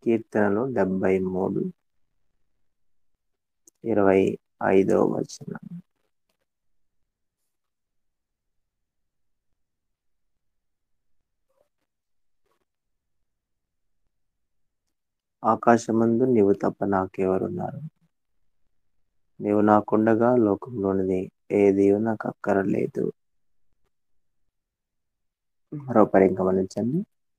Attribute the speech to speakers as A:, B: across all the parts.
A: కీర్తనలు డెబ్బై మూడు ఇరవై ఐదవ వచనం ఆకాశమందు నీవు తప్ప నాకెవరున్నారు నీవు నాకుండగా లోకంలోనిది ఏది నాకు అక్కరలేదు మరో పరి గమనించండి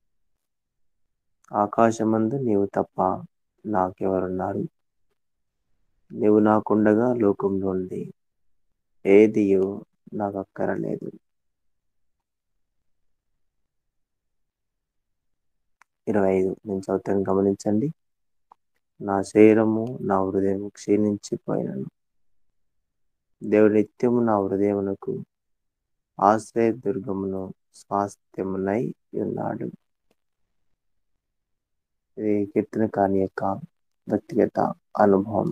A: ఆకాశమందు నీవు తప్ప నాకెవరున్నారు నీవు నాకుండగా లోకంలోనిది ఏది నాకు అక్కరలేదు ఇరవై ఐదు నేను చదువుతాను గమనించండి నా శరీరము నా హృదయం క్షీణించిపోయినను దేవుడు నిత్యము నా హృదయమునకు ఆశ్రయ దుర్గమును స్వాస్థ్యమునై ఉన్నాడు ఇది కీర్తన కాని యొక్క వ్యక్తిగత అనుభవం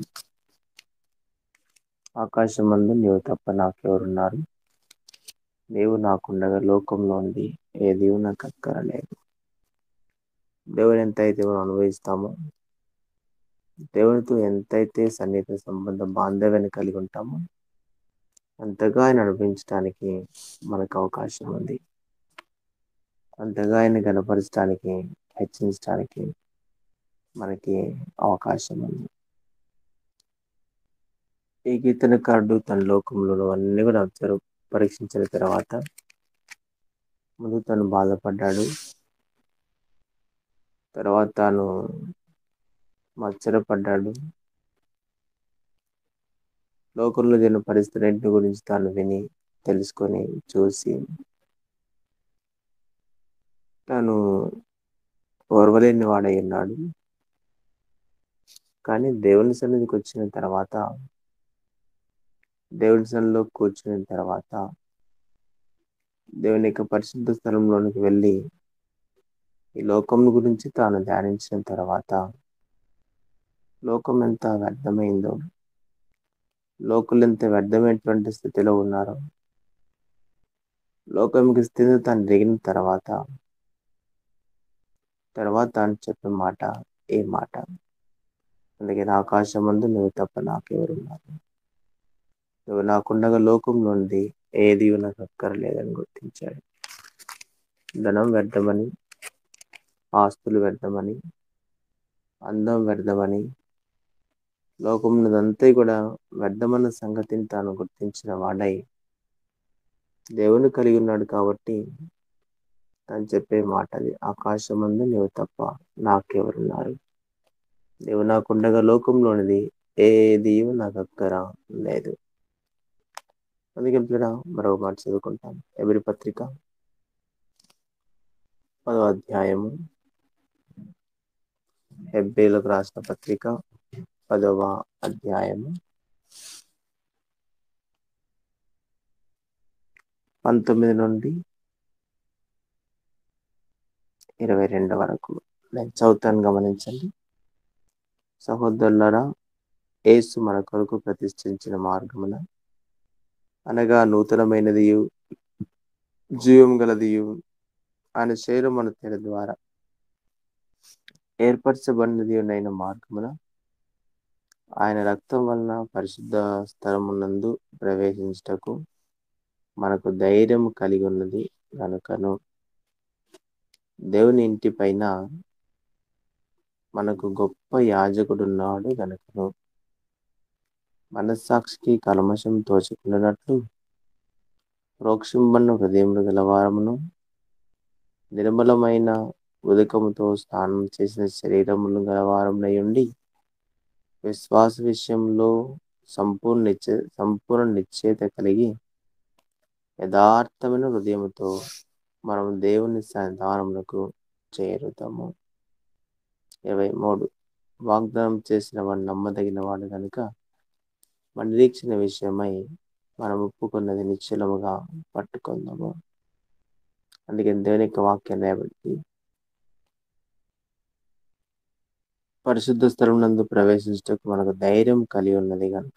A: ఆకాశమందు నీవు తప్ప నాకెవరున్నారు నీవు నాకుండగా లోకంలో ఉంది ఏది నాకు అక్కరలేదు దేవుని ఎంతైతే మనం అనుభవిస్తామో దేవునితో ఎంతైతే సన్నిహిత సంబంధ బాంధవ్యాన్ని కలిగి ఉంటామో అంతగా ఆయన నడిపించడానికి మనకు అవకాశం ఉంది అంతగా ఆయన గనపరచడానికి హెచ్చరించడానికి మనకి అవకాశం ఉంది ఈ కీర్తనకారుడు తన లోకంలో అన్ని కూడా అబ్జర్వ్ పరీక్షించిన తర్వాత ముందు తను బాధపడ్డాడు తర్వాత తాను మత్సరపడ్డాడు లోకంలో జరిగిన పరిస్థితులన్నింటి గురించి తాను విని తెలుసుకొని చూసి తాను ఓర్వలేని వాడై ఉన్నాడు కానీ దేవుని సన్నిధికి వచ్చిన తర్వాత దేవుని సన్నిధిలో కూర్చున్న తర్వాత దేవుని యొక్క పరిశుద్ధ స్థలంలోనికి వెళ్ళి ఈ లోకం గురించి తాను ధ్యానించిన తర్వాత లోకం ఎంత వ్యర్థమైందో లోకులు ఎంత వ్యర్థమైనటువంటి స్థితిలో ఉన్నారో లోకంకి స్థితి తాను దిగిన తర్వాత తర్వాత తాను చెప్పిన మాట ఏ మాట అందుకే నా ఆకాశం ముందు నువ్వు తప్ప నాకెవరున్నారు నువ్వు నాకుండగా లోకంలో ఉంది ఏది నాకు అక్కర్లేదని గుర్తించాడు ధనం వ్యర్థమని ఆస్తులు వ్యర్థమని అందం వ్యర్థమని లోకమున్నదంతా కూడా వ్యర్థమన్న సంగతిని తాను గుర్తించిన వాడై దేవుని కలిగి ఉన్నాడు కాబట్టి తను చెప్పే మాట అది ఆకాశమందు నీవు తప్ప నాకెవరున్నారు నీవు నాకుండగా లోకంలోనిది ఏది నాకు అక్కర లేదు అందుకే మరో మాట చదువుకుంటాం ఎవరి పత్రిక పదో అధ్యాయము హెబ్బేలకు రాసిన పత్రిక పదవ అధ్యాయము పంతొమ్మిది నుండి ఇరవై రెండు వరకు నేను చదువుతాను గమనించండి సహోదరులరా ఏసు మన కొరకు ప్రతిష్ఠించిన మార్గమున అనగా నూతనమైనది జీవం గలదియు ఆయన శరీరం మన తెర ద్వారా ఏర్పరచబడినది అయిన మార్గమున ఆయన రక్తం వలన పరిశుద్ధ స్థలమునందు ప్రవేశించటకు మనకు ధైర్యం కలిగి ఉన్నది కనుకను దేవుని ఇంటి పైన మనకు గొప్ప యాజకుడున్నాడు గనుకను మనస్సాక్షికి కల్మషం తోచుకున్నట్లు ప్రోక్షింబన్న హృదయములు గలవారమును నిర్మలమైన ఉదకముతో స్నానం చేసిన శరీరములు గలవారమునై ఉండి విశ్వాస విషయంలో సంపూర్ణ నిశ్చే సంపూర్ణ నిశ్చేత కలిగి యథార్థమైన హృదయముతో మనం దేవుని సన్నిధానములకు చేరుతాము ఇరవై మూడు వాగ్దానం చేసిన వాడు నమ్మదగిన వాడు కనుక మన నిరీక్షణ విషయమై మనం ఒప్పుకున్నది నిశ్చలముగా పట్టుకుందాము అందుకే దేవుని యొక్క వాక్యాన్ని బట్టి పరిశుద్ధ స్థలం నందు ప్రవేశించటకు మనకు ధైర్యం కలిగి ఉన్నది కనుక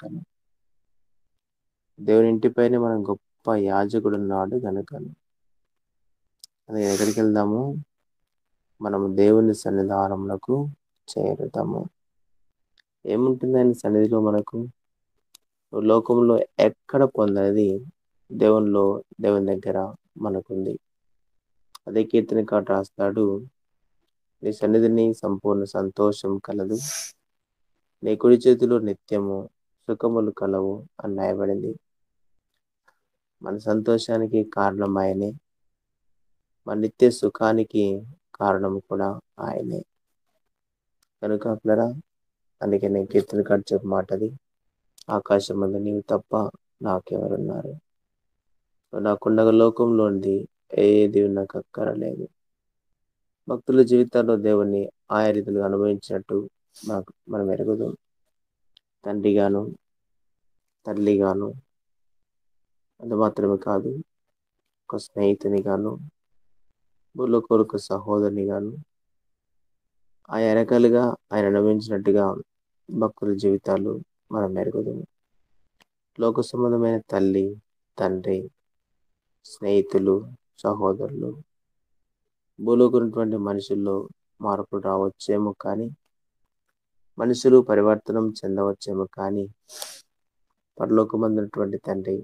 A: దేవుని ఇంటిపైన మనం గొప్ప యాజకుడు ఉన్నాడు కనుకను అది ఎక్కడికి వెళ్దాము మనము దేవుని సన్నిధానములకు చేరుతాము ఏముంటుంది ఆయన సన్నిధిలో మనకు లోకంలో ఎక్కడ పొందనిది దేవునిలో దేవుని దగ్గర మనకుంది అదే కీర్తనకాడు రాస్తాడు నీ సన్నిధిని సంపూర్ణ సంతోషం కలదు నీ కుడి చేతిలో నిత్యము సుఖములు కలవు అని రాయబడింది మన సంతోషానికి కారణం ఆయనే మన నిత్య సుఖానికి కారణం కూడా ఆయనే కనుక పిల్లరా అందుకే నేను కీర్తన కాడు చెప్పు మాటది ఆకాశం మందు నీవు తప్ప నాకెవరున్నారు నాకుండగ లోకంలోనిది ఏది నాకు అక్కరలేదు భక్తుల జీవితాల్లో దేవుణ్ణి ఆయా రీతిలో అనుభవించినట్టు మనకు మనం ఎరుగుదాం తండ్రిగాను తల్లిగాను అది మాత్రమే కాదు ఒక స్నేహితుని గాను భూలో కొరకు సహోదరుని గాను ఆయా రకాలుగా ఆయన అనుభవించినట్టుగా భక్తుల జీవితాలు మనం మెరుగుదాము లోక సంబంధమైన తల్లి తండ్రి స్నేహితులు సహోదరులు భూలోకున్నటువంటి మనుషుల్లో మార్పులు రావచ్చేమో కానీ మనుషులు పరివర్తనం చెందవచ్చేమో కానీ పరలోకమందినటువంటి తండ్రి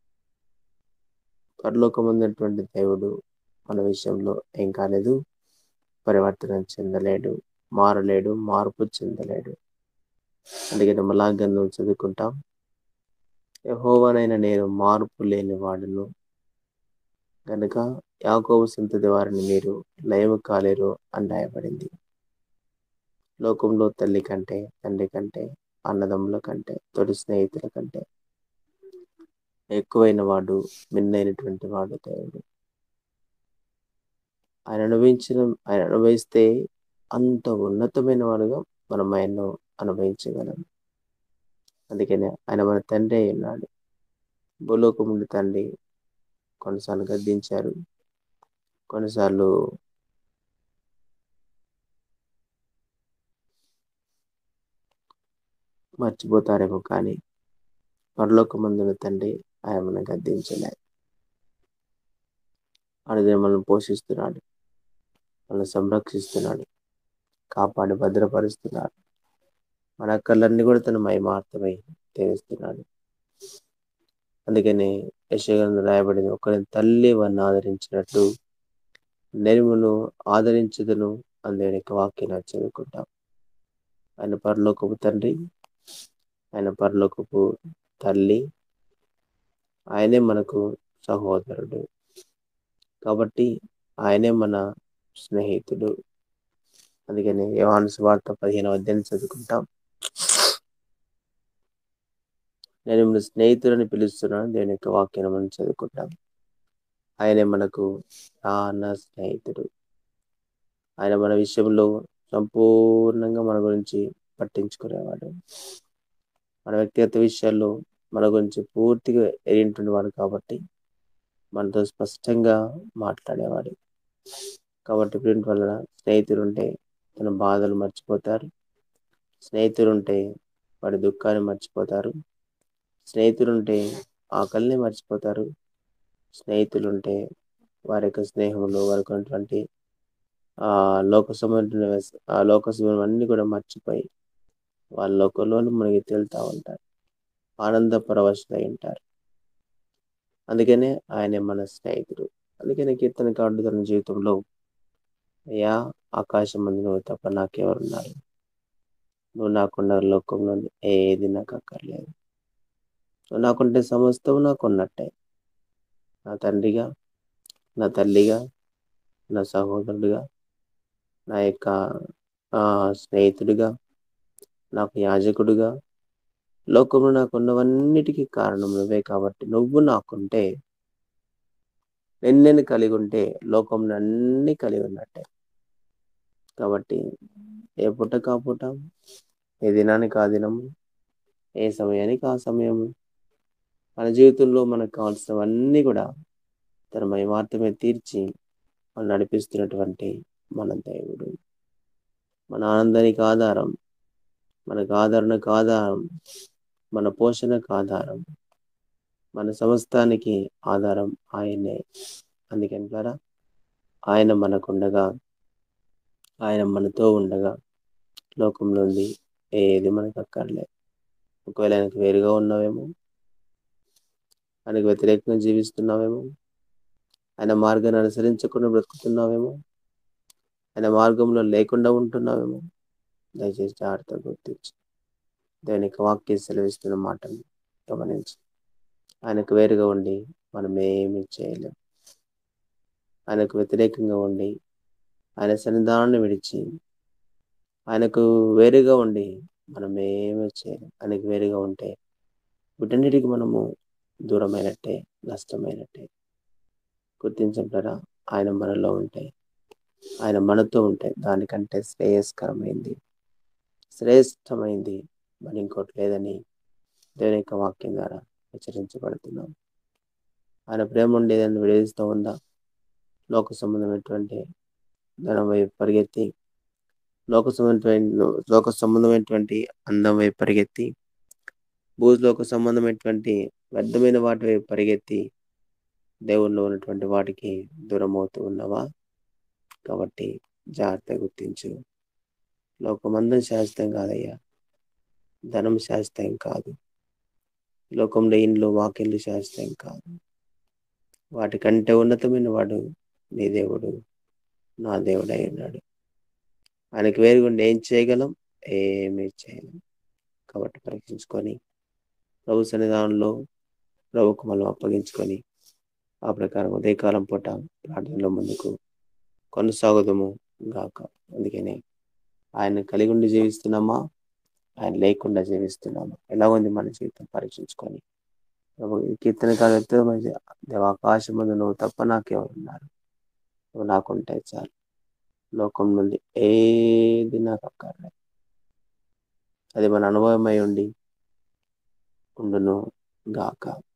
A: పరలోకమందినటువంటి దేవుడు మన విషయంలో ఏం కాలేదు పరివర్తన చెందలేడు మారలేడు మార్పు చెందలేడు అందుకని మళ్ళా గంధం చదువుకుంటాం యహోవనైనా నేను మార్పు లేని వాడును కనుక యాకోబు సంతతి వారిని మీరు లయము కాలేరు అని రాయబడింది లోకంలో తల్లి కంటే తండ్రి కంటే అన్నదమ్ముల కంటే తొలి స్నేహితుల కంటే ఎక్కువైన వాడు మిన్నైనటువంటి వాడు దేవుడు ఆయన అనుభవించిన ఆయన అనుభవిస్తే అంత ఉన్నతమైన వాడుగా మనం ఆయన్ను అనుభవించగలం అందుకనే ఆయన మన తండ్రి అయి ఉన్నాడు భూలోకముందు తండ్రి కొన్నిసార్లు గద్దించారు కొన్నిసార్లు మర్చిపోతారేమో కానీ పరలోకమందున తండ్రి ఆయన మనం గద్దించలే ఆయన మనల్ని పోషిస్తున్నాడు మనల్ని సంరక్షిస్తున్నాడు కాపాడి భద్రపరుస్తున్నాడు మన అక్కర్లన్నీ కూడా తన మహిమార్థమై తెలుస్తున్నాడు అందుకని యశగంధ రాయబడింది ఒకరిని తల్లి వారిని ఆదరించినట్టు నెరుమును ఆదరించదును అందేని వాక్యం చదువుకుంటాం ఆయన పరలోకపు తండ్రి ఆయన పరలోకపు తల్లి ఆయనే మనకు సహోదరుడు కాబట్టి ఆయనే మన స్నేహితుడు అందుకని యోహాను స్వార్థ పదిహేను అధ్యాయం చదువుకుంటాం నేను మిమ్మల్ని స్నేహితులని పిలుస్తున్నాను దేని యొక్క వాక్యం మనం చదువుకుంటాం ఆయనే మనకు ప్రాణ స్నేహితుడు ఆయన మన విషయంలో సంపూర్ణంగా మన గురించి పట్టించుకునేవాడు మన వ్యక్తిగత విషయాల్లో మన గురించి పూర్తిగా ఎరింటుండే వాడు కాబట్టి మనతో స్పష్టంగా మాట్లాడేవాడు కాబట్టి ప్రింట్ వలన స్నేహితులు ఉంటే తన బాధలు మర్చిపోతారు స్నేహితులు ఉంటే వాడి దుఃఖాన్ని మర్చిపోతారు స్నేహితులుంటే ఆకలిని మర్చిపోతారు స్నేహితులుంటే వారి యొక్క స్నేహంలో వారికి ఉన్నటువంటి ఆ లోక సంబంధమైన ఆ లోక సంబంధం అన్ని కూడా మర్చిపోయి వాళ్ళ లోకంలో మనకి తేలుతూ ఉంటారు ఆనంద పరవశులై ఉంటారు అందుకనే ఆయనే మన స్నేహితుడు అందుకనే కీర్తన కాడు తన జీవితంలో అయ్యా ఆకాశం మంది నువ్వు తప్ప నాకెవరున్నారు నువ్వు నాకున్న లోకంలో ఏది నాకు అక్కర్లేదు నువ్వు నాకుంటే సమస్తం నాకు ఉన్నట్టే నా తండ్రిగా నా తల్లిగా నా సహోదరుడిగా నా యొక్క స్నేహితుడిగా నాకు యాజకుడిగా లోకంలో నాకు ఉన్నవన్నిటికీ కారణం నువ్వే కాబట్టి నువ్వు నాకుంటే నేను కలిగి ఉంటే లోకంలో అన్ని కలిగి ఉన్నట్టే కాబట్టి ఏ పుట్ట కా పుట్ట ఏ దినానికి ఆ దినము ఏ సమయానికి ఆ సమయము మన జీవితంలో మనకు కావాల్సినవన్నీ కూడా తన మహిమార్థమే తీర్చి మనం నడిపిస్తున్నటువంటి మన దేవుడు మన ఆనందానికి ఆధారం మనకు ఆదరణకు ఆధారం మన పోషణకు ఆధారం మన సమస్తానికి ఆధారం ఆయనే అందుకంటారా ఆయన మనకుండగా ఆయన మనతో ఉండగా లోకం నుండి ఏది మనకు అక్కర్లేదు ఒకవేళ ఆయనకు వేరుగా ఉన్నావేమో ఆయనకు వ్యతిరేకంగా జీవిస్తున్నావేమో ఆయన మార్గాన్ని అనుసరించకుండా బ్రతుకుతున్నావేమో ఆయన మార్గంలో లేకుండా ఉంటున్నావేమో దయచేసి జాగ్రత్తగా గుర్తించి దేవుని యొక్క వాక్యం సెలవిస్తున్న మాటలు గమనించి ఆయనకు వేరుగా ఉండి మనం ఏమీ చేయలేం ఆయనకు వ్యతిరేకంగా ఉండి ఆయన సన్నిధానాన్ని విడిచి ఆయనకు వేరుగా ఉండి మనం ఏమీ చేయలేం ఆయనకు వేరుగా ఉంటే వీటన్నిటికి మనము దూరమైనట్టే నష్టమైనట్టే గుర్తించబడరా ఆయన మనలో ఉంటే ఆయన మనతో ఉంటే దానికంటే శ్రేయస్కరమైంది శ్రేష్టమైంది మరి ఇంకోటి లేదని దేవుని యొక్క వాక్యం ద్వారా హెచ్చరించబడుతున్నాం ఆయన ప్రేమ ఉండేదని విడదీస్తూ ఉందా లోక సంబంధమైనటువంటి ధనం వైపు పరిగెత్తి లోక సంబంధమైన లోక సంబంధమైనటువంటి అందం వైపు పరిగెత్తి భూలోక సంబంధమైనటువంటి వ్యర్థమైన వాటి వైపు పరిగెత్తి దేవుల్లో ఉన్నటువంటి వాటికి దూరం అవుతూ ఉన్నావా కాబట్టి జాగ్రత్త గుర్తించు లోకమందం శాశ్వతం కాదయ్యా ధనం శాశ్వతం కాదు లోకంలో ఇండ్లు వాకిళ్ళు శాశ్వతం కాదు వాటికంటే ఉన్నతమైన వాడు నీ దేవుడు నా దేవుడై ఉన్నాడు ఆయనకు వేరుగుండి ఏం చేయగలం ఏమీ చేయలేం కాబట్టి పరీక్షించుకొని ప్రభు సన్నిధానంలో ప్రభుకు మనం అప్పగించుకొని ఆ ప్రకారం ఉదయకాలం పూట ప్రార్థనలో ముందుకు కొనసాగుదము గాక అందుకనే ఆయన కలిగి ఉండి జీవిస్తున్నామా ఆయన లేకుండా జీవిస్తున్నామా ఎలా ఉంది మన జీవితం పరీక్షించుకొని ప్రభు ఈ కీర్తన కాదు దేవాకాశం ముందు నువ్వు తప్ప నాకెవరున్నారు నువ్వు నాకుంటే చాలు లోకం నుండి ఏది నాకు అక్కర్లేదు అది మన అనుభవమై ఉండి ఉండును గాక